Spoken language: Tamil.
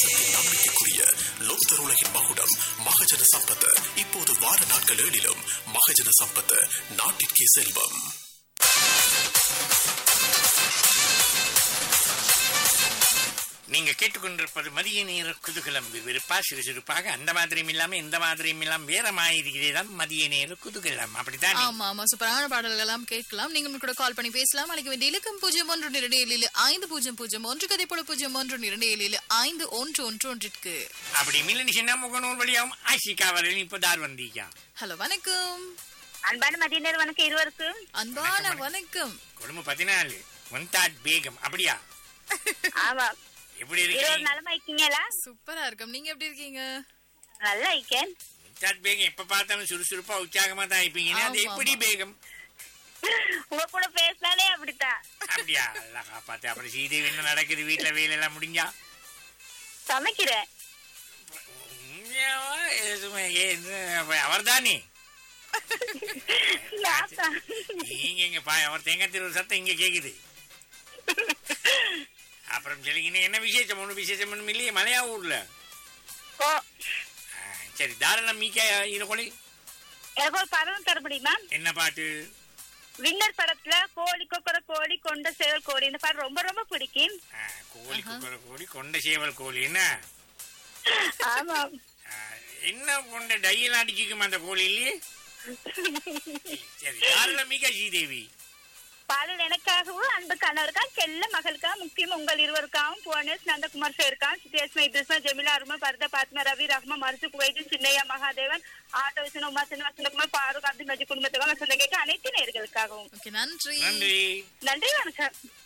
தேசத்தின் நம்பிக்கைக்குரிய லோக்தர் உலகின் மகுடம் மகஜன சம்பத் இப்போது வார நாட்கள் ஏழிலும் மகஜன சம்பத் நாட்டிற்கே செல்வம் நீங்க கேட்டுக்கொண்டிருப்பது மதிய நேர குதூகலம் விறுவிறுப்பா சிறுசிறுப்பாக அந்த மாதிரியும் இல்லாம இந்த மாதிரியும் இல்லாம வேற மாதிரி தான் மதிய நேர குதூகலம் அப்படித்தான் ஆமா ஆமா சூப்பரான பாடல்கள் எல்லாம் கேட்கலாம் நீங்க கூட கால் பண்ணி பேசலாம் அழைக்க வேண்டிய இலக்கம் பூஜ்ஜியம் ஒன்று இரண்டு ஏழில் ஐந்து பூஜ்ஜியம் பூஜ்ஜியம் ஒன்று கதைப்பட பூஜ்ஜியம் ஒன்று இரண்டு ஏழில் ஐந்து ஒன்று ஒன்று ஒன்றிற்கு அப்படி மில்லன் சின்ன முகநூல் வழியாகவும் ஆஷிகா வரையும் இப்ப தார் வந்தீங்க ஹலோ வணக்கம் அன்பான மதிய நேரம் வணக்கம் இருவருக்கும் அன்பான வணக்கம் குடும்பம் பதினாலு முன்தாஜ் பேகம் அப்படியா ஆமா எப்படி இருவர் இருக்கீங்க நலமா இருக்கீங்களா சூப்பரா இருக்கும் நீங்க எப்படி இருக்கீங்க நல்லா இருக்கேன் முன்தாஜ் பேகம் எப்ப பார்த்தாலும் சுறுசுறுப்பா உற்சாகமா தான் இருப்பீங்க அது ஆமா, எப்படி ஆமா. பேகம் உங்க கூட பேசினாலே அப்படித்தான் அப்படியா எல்லாம் காப்பாத்து அப்புறம் சீதேவி என்ன நடக்குது வீட்டுல வேலை எல்லாம் முடிஞ்சா சமைக்கிறேன் உண்மையாவா? எதுவுமே அவர் தானே நான்தான். நீங்க இங்க பா அவர் தேங்காய் திருவு சத்தம் இங்க கேக்குது அப்புறம் சொல்லிங்க என்ன விசேஷம் ஒண்ணு விசேஷம் ஒண்ணும் இல்லையே மலையா ஊர்ல ஓ ஆ, சரி தாராளம் மீக்கா இருகொலை எனக்கு ஒரு படம் தர முடியுமா என்ன பாட்டு வின்னர் படத்துல கோழி கொக்கர கோழி கொண்ட சேவல் கோழி இந்த பாடம் ரொம்ப ரொம்ப பிடிக்கும் ஆ, கோழி குக்கர கோழி கொண்ட சேவல் கோழி என்ன ஆமா ஆ, என்ன கொண்ட டையெல்லாம் அடிச்சுக்குமா அந்த கோழி இல்லையே சரி தாராளம் மீக்கா ஸ்ரீதேவி பாடல் எனக்காகவும் அன்பு கணவருக்கா செல்ல மகளுக்கா முக்கியம் உங்கள் இருவருக்காகவும் புவனேஷ் நந்தகுமார் சேர்க்கான் சித்தேஸ்மா இத்ரிஸ்மா ஜெமிலா அருமா பரத பாத்மா ரவி ரஹ்மா மருசு குவைது சின்னையா மகாதேவன் ஆட்டோ விஷ்ணு உமா சின்ன வசந்தகுமார் பாரூக் அப்துல் மஜி குடும்பத்துக்காக வசந்த கேட்க அனைத்து நேர்களுக்காகவும் ஓகே நன்றி நன்றி நன்றி வணக்கம்